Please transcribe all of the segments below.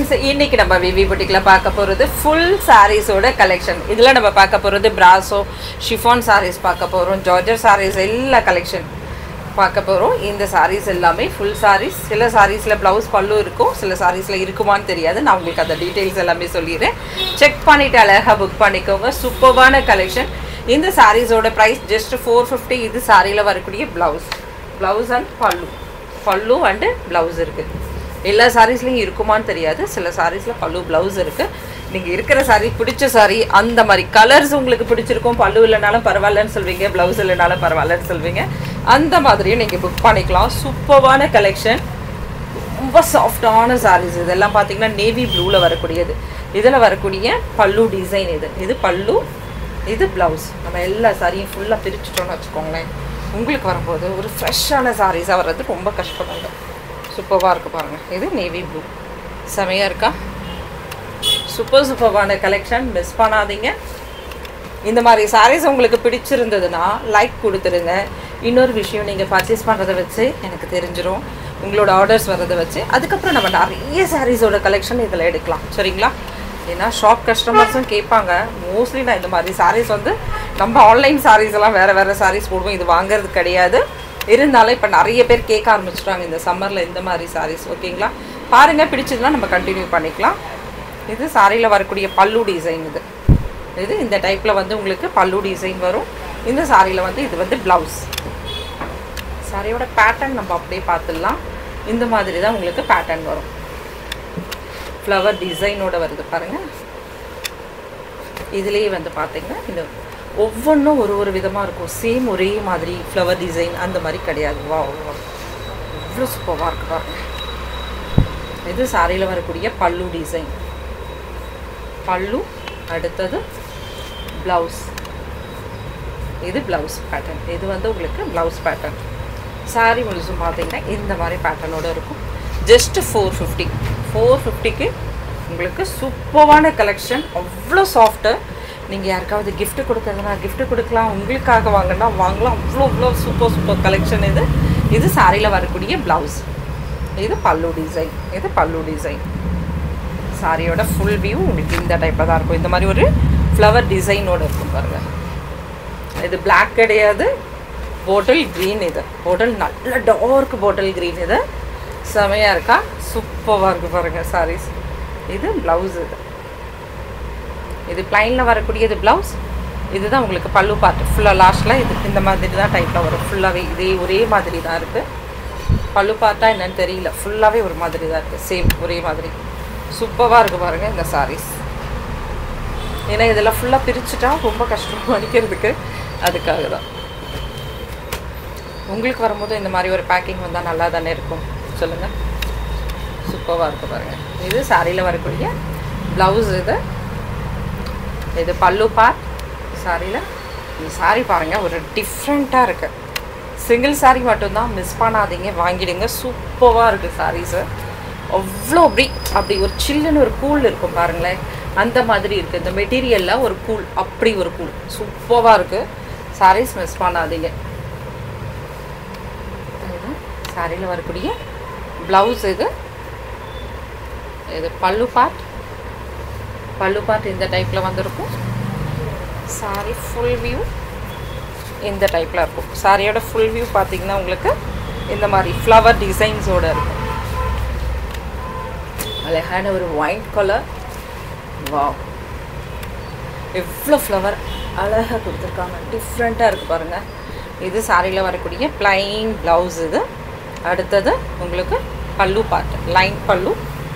friends இன்னைக்கு நம்ம விவி புட்டிக்கில் பார்க்க போகிறது ஃபுல் சாரீஸோட கலெக்ஷன் இதில் நம்ம பார்க்க போகிறது பிராசோ ஷிஃபான் சாரீஸ் பார்க்க போகிறோம் ஜார்ஜர் சாரீஸ் எல்லா கலெக்ஷன் பார்க்க போகிறோம் இந்த சாரீஸ் எல்லாமே ஃபுல் சாரீஸ் சில சாரீஸில் ப்ளவுஸ் பல்லு இருக்கும் சில சாரீஸில் இருக்குமான்னு தெரியாது நான் உங்களுக்கு அந்த டீட்டெயில்ஸ் எல்லாமே சொல்லிடுறேன் செக் பண்ணிவிட்டு அழகாக புக் பண்ணிக்கோங்க சூப்பர்வான கலெக்ஷன் இந்த சாரீஸோட ப்ரைஸ் ஜஸ்ட் ஃபோர் ஃபிஃப்டி இது சாரியில் வரக்கூடிய ப்ளவுஸ் ப்ளவுஸ் அண்ட் பல்லு பல்லு அண்டு ப்ளவுஸ் இருக்குது எல்லா சாரீஸ்லையும் இருக்குமான்னு தெரியாது சில சாரீஸில் பல்லு ப்ளவுஸ் இருக்குது நீங்கள் இருக்கிற சாரீ பிடிச்ச சாரீ அந்த மாதிரி கலர்ஸ் உங்களுக்கு பிடிச்சிருக்கும் பல்லு இல்லைனாலும் பரவாயில்லன்னு சொல்வீங்க ப்ளவுஸ் இல்லைனாலும் பரவாயில்லன்னு சொல்வீங்க அந்த மாதிரியும் நீங்கள் புக் பண்ணிக்கலாம் சூப்பர்வான கலெக்ஷன் ரொம்ப சாஃப்டான சாரீஸ் இதெல்லாம் பார்த்தீங்கன்னா நேவி ப்ளூவில் வரக்கூடியது இதில் வரக்கூடிய பல்லு டிசைன் இது இது பல்லு இது ப்ளவுஸ் நம்ம எல்லா சாரியும் ஃபுல்லாக பிரிச்சுட்டோம்னு வச்சுக்கோங்களேன் உங்களுக்கு வரும்போது ஒரு ஃப்ரெஷ்ஷான சாரீஸாக வர்றது ரொம்ப கஷ்டப்படுங்க சூப்பராக இருக்குது பாருங்கள் இது நேவி ப்ளூ செமையாக இருக்கா சூப்பர் சூப்பர்வான கலெக்ஷன் மிஸ் பண்ணாதீங்க இந்த மாதிரி சாரீஸ் உங்களுக்கு பிடிச்சிருந்ததுன்னா லைக் கொடுத்துருங்க இன்னொரு விஷயம் நீங்கள் பர்ச்சேஸ் பண்ணுறதை வச்சு எனக்கு தெரிஞ்சிடும் உங்களோட ஆர்டர்ஸ் வர்றதை வச்சு அதுக்கப்புறம் நம்ம நிறைய சாரீஸோட கலெக்ஷன் இதில் எடுக்கலாம் சரிங்களா ஏன்னா ஷாப் கஸ்டமர்ஸும் கேட்பாங்க மோஸ்ட்லி நான் இந்த மாதிரி சாரீஸ் வந்து நம்ம ஆன்லைன் சாரீஸ் எல்லாம் வேறு வேறு சாரீஸ் போடுவோம் இது வாங்குறது கிடையாது இருந்தாலும் இப்போ நிறைய பேர் கேட்க ஆரம்பிச்சிட்டாங்க இந்த சம்மரில் இந்த மாதிரி சாரீஸ் ஓகேங்களா பாருங்கள் பிடிச்சதுன்னா நம்ம கண்டினியூ பண்ணிக்கலாம் இது சாரியில் வரக்கூடிய பல்லு டிசைன் இது இது இந்த டைப்பில் வந்து உங்களுக்கு பல்லு டிசைன் வரும் இந்த சாரியில் வந்து இது வந்து ப்ளவுஸ் சாரியோட பேட்டர்ன் நம்ம அப்படியே பார்த்துடலாம் இந்த மாதிரி தான் உங்களுக்கு பேட்டர்ன் வரும் ஃப்ளவர் டிசைனோட வருது பாருங்கள் இதுலேயே வந்து பார்த்தீங்கன்னா இந்த ஒவ்வொன்றும் ஒரு ஒரு விதமாக இருக்கும் சேம் ஒரே மாதிரி ஃப்ளவர் டிசைன் அந்த மாதிரி கிடையாது வா வா எவ்வளோ சூப்பராக இருக்கு பாருங்க இது சாரியில் வரக்கூடிய பல்லு டிசைன் பல்லு அடுத்தது ப்ளவுஸ் இது ப்ளவுஸ் பேட்டர்ன் இது வந்து உங்களுக்கு ப்ளவுஸ் பேட்டர்ன் சாரி முழுசும் பார்த்தீங்கன்னா இந்த மாதிரி பேட்டர்னோடு இருக்கும் ஜஸ்ட்டு ஃபோர் ஃபிஃப்டி ஃபோர் ஃபிஃப்டிக்கு உங்களுக்கு சூப்பரான கலெக்ஷன் அவ்வளோ சாஃப்ட்டு நீங்கள் யாருக்காவது gift கொடுக்குறதுனா gift கொடுக்கலாம் உங்களுக்காக வாங்கினா வாங்கலாம் அவ்வளோ அவ்வளோ சூப்பர் சூப்பர் கலெக்ஷன் இது இது சாரியில் வரக்கூடிய ப்ளவுஸ் இது பல்லு டிசைன் இது பல்லு டிசைன் சாரியோட ஃபுல் வியூ உங்களுக்கு இந்த டைப்பில் தான் இருக்கும் இந்த மாதிரி ஒரு ஃப்ளவர் டிசைனோட இருக்கும் பாருங்கள் இது Black கிடையாது போட்டல் க்ரீன் இது போட்டல் நல்ல டார்க் போட்டல் க்ரீன் இது செமையாக இருக்கா சூப்பராக இருக்குது பாருங்கள் சாரீஸ் இது ப்ளவுஸ் இது இது பிளைனில் வரக்கூடியது ப்ளவுஸ் இதுதான் உங்களுக்கு பல்லு பார்ட் ஃபுல்லாக லாஸ்ட்டில் இது இந்த மாதிரி தான் டைப்பில் வரும் ஃபுல்லாகவே இதே ஒரே மாதிரி தான் இருக்குது பல்லு பார்த்தா என்னன்னு தெரியல ஃபுல்லாகவே ஒரு மாதிரி தான் இருக்குது சேம் ஒரே மாதிரி சூப்பராக இருக்குது பாருங்கள் இந்த சாரீஸ் ஏன்னா இதெல்லாம் ஃபுல்லாக பிரிச்சுட்டா ரொம்ப கஷ்டம் அடிக்கிறதுக்கு அதுக்காக தான் உங்களுக்கு வரும்போது இந்த மாதிரி ஒரு பேக்கிங் வந்தால் நல்லா தானே இருக்கும் சொல்லுங்கள் சூப்பராக இருக்குது பாருங்கள் இது சாரியில் வரக்கூடிய ப்ளவுஸ் இது இது பல்லு பார்ட் சாரியில் இந்த சாரி பாருங்கள் ஒரு டிஃப்ரெண்ட்டாக இருக்குது சிங்கிள் சாரி மட்டும்தான் மிஸ் பண்ணாதீங்க வாங்கிடுங்க சூப்பராக இருக்குது சாரீஸு அவ்வளோ அப்படி அப்படி ஒரு சில்லுன்னு ஒரு கூல் இருக்கும் பாருங்களேன் அந்த மாதிரி இருக்குது இந்த மெட்டீரியலில் ஒரு கூல் அப்படி ஒரு கூல் சூப்பராக இருக்குது சாரீஸ் மிஸ் பண்ணாதீங்க சாரியில் வரக்கூடிய ப்ளவுஸ் இது இது பல்லு பார்ட் பல்லு பார்ட் இந்த டைப்பில் வந்திருக்கும் சாரி ஃபுல் வியூ இந்த டைப்பில் இருக்கும் சாரியோட ஃபுல் வியூ பார்த்தீங்கன்னா உங்களுக்கு இந்த மாதிரி ஃப்ளவர் டிசைன்ஸோடு இருக்கும் அழகான ஒரு ஒயிட் கலர் வா எவ்வளோ ஃப்ளவர் அழகாக கொடுத்துருக்காங்க டிஃப்ரெண்ட்டாக இருக்குது பாருங்கள் இது சாரியில் வரக்கூடிய பிளைன் ப்ளவுஸ் இது அடுத்தது உங்களுக்கு பல்லு பார்ட் லைன் பல்லு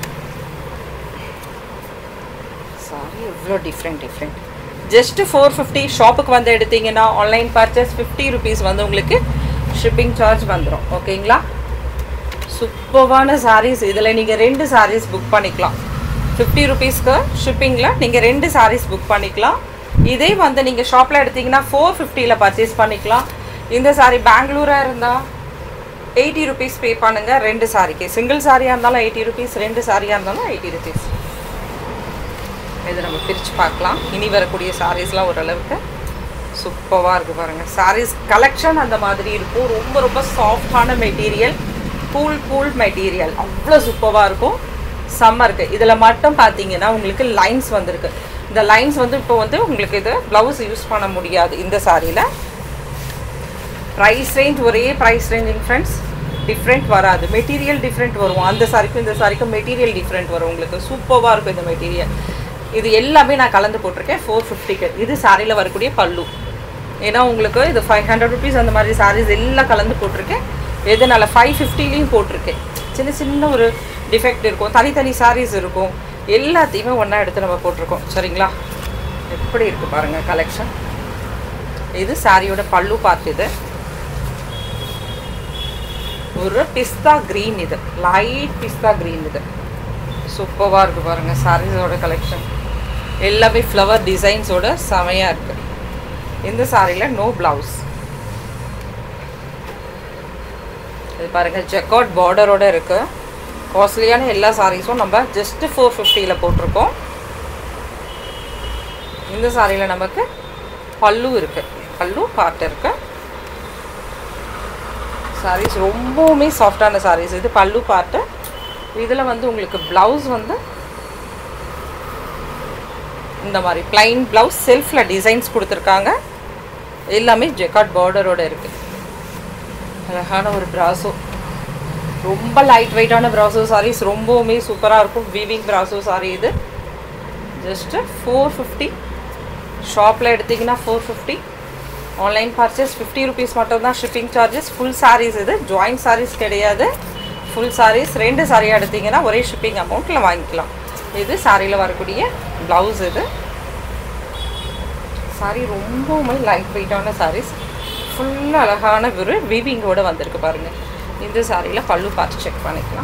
சாரி எவ்வளோ different different just four fifty ஷாப்புக்கு வந்து எடுத்தீங்கன்னா ஆன்லைன் பர்ச்சேஸ் ஃபிஃப்டி ருபீஸ் வந்து உங்களுக்கு ஷிப்பிங் சார்ஜ் வந்துடும் ஓகேங்களா சூப்பர்வான சாரீஸ் இதில் நீங்கள் ரெண்டு சாரீஸ் புக் பண்ணிக்கலாம் ஃபிஃப்டி ருபீஸ்க்கு ஷிப்பிங்கில் நீங்கள் ரெண்டு சாரீஸ் புக் பண்ணிக்கலாம் இதே வந்து நீங்கள் ஷாப்பில் எடுத்தீங்கன்னா ஃபோர் ஃபிஃப்டியில் பர்ச்சேஸ் பண்ணிக்கலாம் இந்த சாரீ பெங்களூராக இருந்தால் எயிட்டி ருபீஸ் பே பண்ணுங்கள் ரெண்டு சாரிக்கு சிங்கிள் சாரியாக இருந்தாலும் எயிட்டி ருபீஸ் ரெண்டு சாரியாக இருந்தாலும் எயிட்டி ருபீஸ் இதை நம்ம பிரித்து பார்க்கலாம் இனி வரக்கூடிய சாரீஸ்லாம் ஓரளவுக்கு சூப்பராக இருக்குது பாருங்கள் சாரீஸ் கலெக்ஷன் அந்த மாதிரி இருக்கும் ரொம்ப ரொம்ப சாஃப்டான மெட்டீரியல் கூல் கூல் மெட்டீரியல் அவ்வளோ சூப்பராக இருக்கும் செம்ம இருக்கு இதில் மட்டும் பார்த்தீங்கன்னா உங்களுக்கு லைன்ஸ் வந்திருக்கு இந்த லைன்ஸ் வந்து இப்போ வந்து உங்களுக்கு இது ப்ளவுஸ் யூஸ் பண்ண முடியாது இந்த சாரியில் ப்ரைஸ் ரேஞ்ச் ஒரே ப்ரைஸ் ரேஞ்சிங் ஃப்ரெண்ட்ஸ் டிஃப்ரெண்ட் வராது மெட்டீரியல் டிஃப்ரெண்ட் வரும் அந்த சாரிக்கும் இந்த சாரிக்கும் மெட்டீரியல் டிஃப்ரெண்ட் வரும் உங்களுக்கு சூப்பராக இருக்கும் இந்த மெட்டீரியல் இது எல்லாமே நான் கலந்து போட்டிருக்கேன் ஃபோர் ஃபிஃப்டிக்கு இது சாரியில் வரக்கூடிய பல்லு ஏன்னா உங்களுக்கு இது ஃபைவ் ஹண்ட்ரட் ருபீஸ் அந்த மாதிரி சாரீஸ் எல்லாம் கலந்து போட்டிருக்கேன் எதனால ஃபைவ் ஃபிஃப்டிலையும் போட்டிருக்கேன் சின்ன சின்ன ஒரு டிஃபெக்ட் இருக்கும் தனித்தனி சாரீஸ் இருக்கும் எல்லாத்தையுமே ஒன்றா எடுத்து நம்ம போட்டிருக்கோம் சரிங்களா எப்படி இருக்குது பாருங்கள் கலெக்ஷன் இது சாரியோட பல்லு பார்ட் இது ஒரு பிஸ்தா க்ரீன் இது லைட் பிஸ்தா க்ரீன் இது சூப்பராக இருக்குது பாருங்கள் சாரீஸோட கலெக்ஷன் எல்லாமே ஃப்ளவர் டிசைன்ஸோட செமையாக இருக்குது இந்த சாரியில் நோ ப்ளவுஸ் இது பாருங்கள் ஜெக்காட் பார்டரோட இருக்குது காஸ்ட்லியான எல்லா சாரீஸும் நம்ம ஜஸ்ட்டு ஃபோர் ஃபிஃப்டியில் போட்டிருக்கோம் இந்த சாரியில் நமக்கு பல்லு இருக்குது பல்லு பார்ட் இருக்குது சாரீஸ் ரொம்பவுமே சாஃப்டான சாரீஸ் இது பல்லு பார்ட்டு இதில் வந்து உங்களுக்கு ப்ளவுஸ் வந்து இந்த மாதிரி பிளைன் ப்ளவுஸ் செல்ஃபில் டிசைன்ஸ் கொடுத்துருக்காங்க எல்லாமே ஜெக்காட் பார்டரோட இருக்குது அழகான ஒரு ப்ராசோ ரொம்ப லைட் வெயிட்டான ப்ராசோ சாரீஸ் ரொம்பவுமே சூப்பராக இருக்கும் வீவிங் ப்ராசோ சாரீ இது ஜஸ்ட்டு ஃபோர் ஃபிஃப்டி ஷாப்பில் எடுத்திங்கன்னா four fifty online purchase fifty rupees மட்டும்தான் ஷிப்பிங் சார்ஜஸ் ஃபுல் சாரீஸ் இது ஜாயிண்ட் சாரீஸ் கிடையாது ஃபுல் சாரீஸ் ரெண்டு சாரியாக எடுத்திங்கன்னா ஒரே ஷிப்பிங் அமௌண்ட்டில் வாங்கிக்கலாம் இது சாரியில் வரக்கூடிய ப்ளவுஸ் இது சாரி ரொம்பவுமே லைட் வெயிட்டான சாரீஸ் ஃபுல்லாக அழகான ஒரு வீவிங்கோடு வந்திருக்கு பாருங்கள் இந்த சாரியில் பல்லு பார்த்து செக் பண்ணிக்கலாம்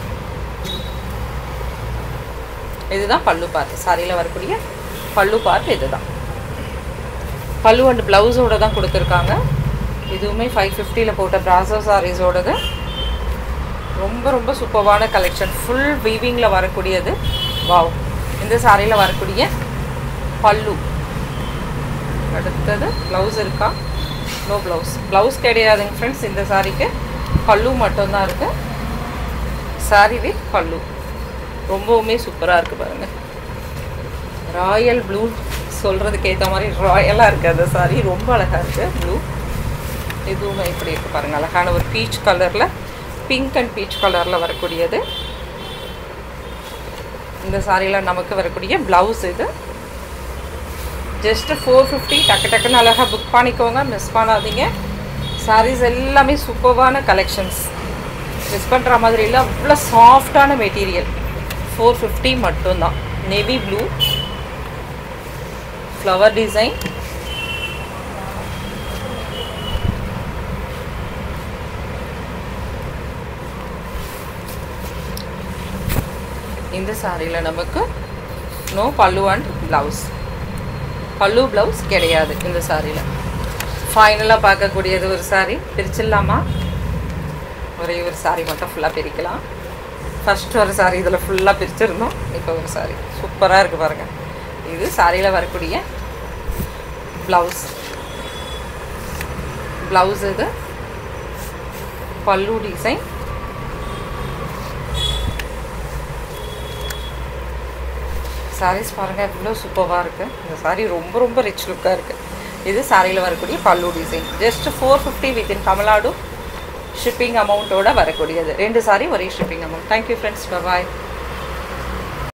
இதுதான் பல்லு பார்ட் சாரியில் வரக்கூடிய பல்லு பார்ட் இதுதான் பல்லு அண்ட் ப்ளவுஸோட தான் கொடுத்துருக்காங்க இதுவுமே ஃபைவ் ஃபிஃப்டியில் போட்ட ப்ராசோ சாரீஸோடது ரொம்ப ரொம்ப சூப்பர்வான கலெக்ஷன் ஃபுல் வீவிங்கில் வரக்கூடியது வாவ் இந்த சாரியில் வரக்கூடிய பல்லு அடுத்தது ப்ளவுஸ் இருக்கா நோ ப்ளவுஸ் ப்ளவுஸ் கிடையாதுங்க ஃப்ரெண்ட்ஸ் இந்த சாரிக்கு பல்லு மட்டும்தான் இருக்குது சாரி வித் பல்லு ரொம்பவுமே சூப்பராக இருக்குது பாருங்கள் ராயல் ப்ளூ சொல்கிறதுக்கு ஏற்ற மாதிரி ராயலாக இருக்குது அந்த சாரி ரொம்ப அழகாக இருக்குது ப்ளூ இதுவுமே இப்படி இருக்குது பாருங்கள் அழகான ஒரு பீச் கலரில் பிங்க் அண்ட் பீச் கலரில் வரக்கூடியது இந்த சாரியில் நமக்கு வரக்கூடிய ப்ளவுஸ் இது ஜஸ்ட்டு ஃபோர் ஃபிஃப்டி டக்கு டக்குன்னு அழகாக புக் பண்ணிக்கோங்க மிஸ் பண்ணாதீங்க சாரீஸ் எல்லாமே சூப்பர்வான கலெக்ஷன்ஸ் மிஸ் பண்ணுற மாதிரி இல்லை அவ்வளோ சாஃப்டான மெட்டீரியல் ஃபோர் ஃபிஃப்டி மட்டும்தான் நேவி ப்ளூ ஃப்ளவர் டிசைன் இந்த சாரியில் நமக்கு நோ பல்லு அண்ட் ப்ளவுஸ் பல்லு ப்ளவுஸ் கிடையாது இந்த சாரியில் ஃபைனலாக பார்க்கக்கூடியது ஒரு சாரி பிரிச்சிடலாமா ஒரே ஒரு சாரி மட்டும் ஃபுல்லாக பிரிக்கலாம் ஃபஸ்ட் ஒரு சாரி இதில் ஃபுல்லாக பிரிச்சிருந்தோம் இப்போ ஒரு சாரி சூப்பராக இருக்குது பாருங்கள் இது சாரியில் வரக்கூடிய ப்ளவுஸ் ப்ளவுஸ் இது பல்லு டிசைன் சாரீஸ் பாருங்கள் எவ்வளோ சூப்பராக இருக்குது இந்த சாரீ ரொம்ப ரொம்ப ரிச் லுக்காக இருக்குது இது சாரியில் வரக்கூடிய பல்லு design just four fifty within Tamil Nadu shipping அமௌண்ட்டோட வரக்கூடியது ரெண்டு சாரி ஒரே ஷிப்பிங் அமௌண்ட் தேங்க்யூ ஃப்ரெண்ட்ஸ் பாய்